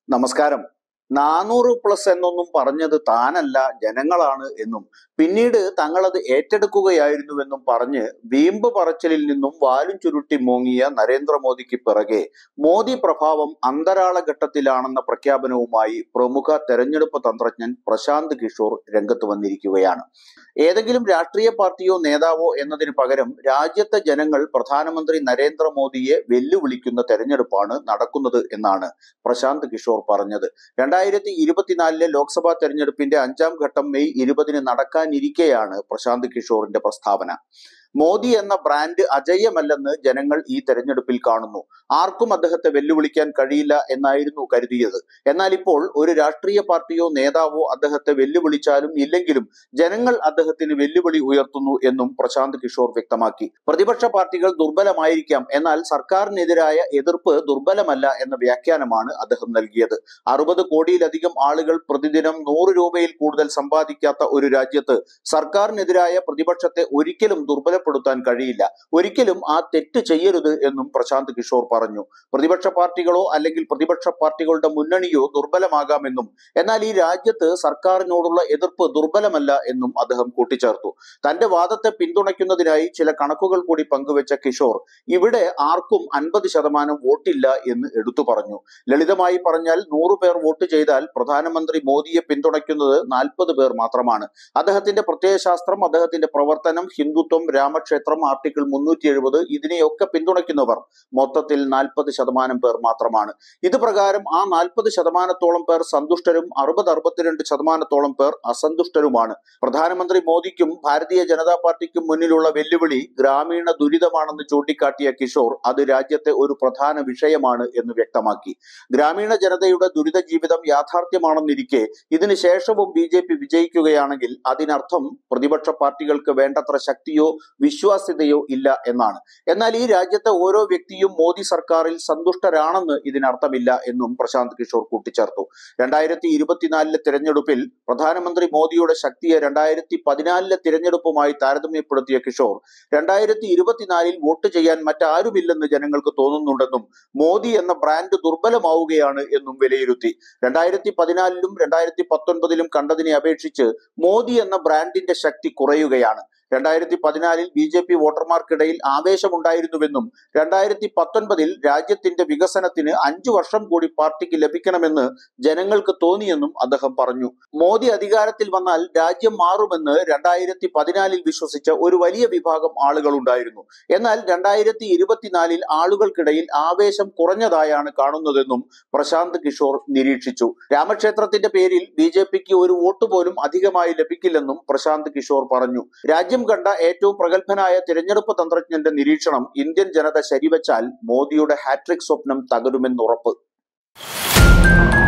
നമസ്കാരം നാനൂറ് പ്ലസ് എന്നൊന്നും പറഞ്ഞത് താനല്ല ജനങ്ങളാണ് എന്നും പിന്നീട് തങ്ങളത് ഏറ്റെടുക്കുകയായിരുന്നുവെന്നും പറഞ്ഞ് വീമ്പ് പറച്ചിലിൽ നിന്നും വാലും ചുരുട്ടി മോങ്ങിയ നരേന്ദ്രമോദിക്ക് പിറകെ മോദി പ്രഭാവം അന്തരാള ഘട്ടത്തിലാണെന്ന പ്രഖ്യാപനവുമായി പ്രമുഖ തെരഞ്ഞെടുപ്പ് തന്ത്രജ്ഞൻ പ്രശാന്ത് കിഷോർ രംഗത്ത് വന്നിരിക്കുകയാണ് ഏതെങ്കിലും രാഷ്ട്രീയ പാർട്ടിയോ നേതാവോ എന്നതിന് പകരം രാജ്യത്തെ ജനങ്ങൾ പ്രധാനമന്ത്രി നരേന്ദ്രമോദിയെ വെല്ലുവിളിക്കുന്ന തെരഞ്ഞെടുപ്പാണ് നടക്കുന്നത് എന്നാണ് പ്രശാന്ത് കിഷോർ പറഞ്ഞത് രണ്ടായിരത്തി ഇരുപത്തിനാലിലെ ലോക്സഭാ തെരഞ്ഞെടുപ്പിന്റെ അഞ്ചാം ഘട്ടം മെയ് ഇരുപതിന് നടക്കാനിരിക്കെയാണ് പ്രശാന്ത് കിഷോറിന്റെ പ്രസ്താവന മോദി എന്ന ബ്രാൻഡ് അജയ്യമല്ലെന്ന് ജനങ്ങൾ ഈ തെരഞ്ഞെടുപ്പിൽ കാണുന്നു ആർക്കും അദ്ദേഹത്തെ വെല്ലുവിളിക്കാൻ കഴിയില്ല എന്നായിരുന്നു കരുതിയത് എന്നാൽ ഇപ്പോൾ ഒരു രാഷ്ട്രീയ പാർട്ടിയോ നേതാവോ അദ്ദേഹത്തെ വെല്ലുവിളിച്ചാലും ഇല്ലെങ്കിലും ജനങ്ങൾ അദ്ദേഹത്തിന് വെല്ലുവിളി ഉയർത്തുന്നു എന്നും പ്രശാന്ത് കിഷോർ വ്യക്തമാക്കി പ്രതിപക്ഷ പാർട്ടികൾ ദുർബലമായിരിക്കാം എന്നാൽ സർക്കാരിനെതിരായ എതിർപ്പ് ദുർബലമല്ല എന്ന വ്യാഖ്യാനമാണ് അദ്ദേഹം നൽകിയത് അറുപത് കോടിയിലധികം ആളുകൾ പ്രതിദിനം നൂറ് രൂപയിൽ കൂടുതൽ സമ്പാദിക്കാത്ത ഒരു രാജ്യത്ത് സർക്കാരിനെതിരായ പ്രതിപക്ഷത്തെ ഒരിക്കലും ദുർബലപ്പെടുത്താൻ കഴിയില്ല ഒരിക്കലും ആ തെറ്റ് ചെയ്യരുത് എന്നും പ്രശാന്ത് കിഷോർ പറഞ്ഞു പ്രതിപക്ഷ പാർട്ടികളോ അല്ലെങ്കിൽ പ്രതിപക്ഷ പാർട്ടികളുടെ മുന്നണിയോ ദുർബലമാകാമെന്നും എന്നാൽ ഈ രാജ്യത്ത് സർക്കാരിനോടുള്ള എതിർപ്പ് ദുർബലമല്ല എന്നും അദ്ദേഹം കൂട്ടിച്ചേർത്തു തന്റെ വാദത്തെ പിന്തുണയ്ക്കുന്നതിനായി ചില കണക്കുകൾ കൂടി പങ്കുവെച്ച കിഷോർ ഇവിടെ ആർക്കും അൻപത് ശതമാനം വോട്ടില്ല എന്ന് എടുത്തു പറഞ്ഞു ലളിതമായി പറഞ്ഞാൽ നൂറ് പേർ വോട്ട് ചെയ്താൽ പ്രധാനമന്ത്രി മോദിയെ പിന്തുണയ്ക്കുന്നത് നാൽപ്പത് പേർ മാത്രമാണ് അദ്ദേഹത്തിന്റെ പ്രത്യയശാസ്ത്രം അദ്ദേഹത്തിന്റെ പ്രവർത്തനം ഹിന്ദുത്വം രാമക്ഷേത്രം ആർട്ടിക്കിൾ മുന്നൂറ്റി എഴുപത് ഇതിനെയൊക്കെ പിന്തുണയ്ക്കുന്നവർ മൊത്തത്തിൽ നാൽപ്പത് ശതമാനം പേർ മാത്രമാണ് ഇത് പ്രകാരം ആ നാൽപ്പത് ശതമാനത്തോളം പേർ സന്തുഷ്ടരും അറുപത് അറുപത്തിരണ്ട് ശതമാനത്തോളം പേർ അസന്തുഷ്ടരുമാണ് പ്രധാനമന്ത്രി മോദിക്കും ഭാരതീയ ജനതാ പാർട്ടിക്കും മുന്നിലുള്ള വെല്ലുവിളി ഗ്രാമീണ ദുരിതമാണെന്ന് ചൂണ്ടിക്കാട്ടിയ കിഷോർ അത് രാജ്യത്തെ ഒരു പ്രധാന വിഷയമാണ് എന്ന് വ്യക്തമാക്കി ഗ്രാമീണ ജനതയുടെ ദുരിത ജീവിതം യാഥാർത്ഥ്യമാണെന്നിരിക്കെ ഇതിനു ശേഷവും ബി ജെ പി വിജയിക്കുകയാണെങ്കിൽ അതിനർത്ഥം പ്രതിപക്ഷ പാർട്ടികൾക്ക് വേണ്ടത്ര ശക്തിയോ വിശ്വാസ്യതയോ ഇല്ല എന്നാണ് എന്നാൽ ഈ രാജ്യത്തെ ഓരോ വ്യക്തിയും മോദി സർക്കാരിൽ സന്തുഷ്ടരാണെന്ന് ഇതിനർത്ഥമില്ല എന്നും പ്രശാന്ത് കിഷോർ കൂട്ടിച്ചേർത്തു രണ്ടായിരത്തി ഇരുപത്തിനാലിലെ തിരഞ്ഞെടുപ്പിൽ പ്രധാനമന്ത്രി മോദിയുടെ ശക്തിയെ രണ്ടായിരത്തി പതിനാലിലെ തിരഞ്ഞെടുപ്പുമായി താരതമ്യപ്പെടുത്തിയ കിഷോർ രണ്ടായിരത്തി ഇരുപത്തിനാലിൽ വോട്ട് ചെയ്യാൻ മറ്റാരുമില്ലെന്ന് ജനങ്ങൾക്ക് തോന്നുന്നുണ്ടെന്നും മോദി എന്ന ബ്രാൻഡ് ദുർബലമാവുകയാണ് എന്നും വിലയിരുത്തി രണ്ടായിരത്തി പതിനാലിലും രണ്ടായിരത്തി പത്തൊൻപതിലും കണ്ടതിനെ അപേക്ഷിച്ച് മോദി എന്ന ബ്രാൻഡിന്റെ ശക്തി കുറയുകയാണ് രണ്ടായിരത്തി പതിനാലിൽ ബി ജെ പി വോട്ടർമാർക്കിടയിൽ ആവേശമുണ്ടായിരുന്നുവെന്നും രണ്ടായിരത്തി പത്തൊൻപതിൽ രാജ്യത്തിന്റെ വികസനത്തിന് അഞ്ചു വർഷം കൂടി പാർട്ടിക്ക് ലഭിക്കണമെന്ന് ജനങ്ങൾക്ക് തോന്നിയെന്നും അദ്ദേഹം പറഞ്ഞു മോദി അധികാരത്തിൽ വന്നാൽ രാജ്യം മാറുമെന്ന് രണ്ടായിരത്തി പതിനാലിൽ വിശ്വസിച്ച ഒരു വലിയ വിഭാഗം ആളുകൾ ഉണ്ടായിരുന്നു എന്നാൽ രണ്ടായിരത്തി ഇരുപത്തിനാലിൽ ആളുകൾക്കിടയിൽ ആവേശം കുറഞ്ഞതായാണ് കാണുന്നതെന്നും പ്രശാന്ത് കിഷോർ നിരീക്ഷിച്ചു രാമക്ഷേത്രത്തിന്റെ പേരിൽ ബി ജെ പിക്ക് ഒരു വോട്ട് പോലും അധികമായി ലഭിക്കില്ലെന്നും പ്രശാന്ത് കിഷോർ പറഞ്ഞു രാജ്യം കണ്ട ഏറ്റവും പ്രഗത്ഭനായ തിരഞ്ഞെടുപ്പ് തന്ത്രജ്ഞന്റെ നിരീക്ഷണം ഇന്ത്യൻ ജനത ശരിവച്ചാൽ മോദിയുടെ ഹാട്രിക് സ്വപ്നം തകരുമെന്നുറപ്പ്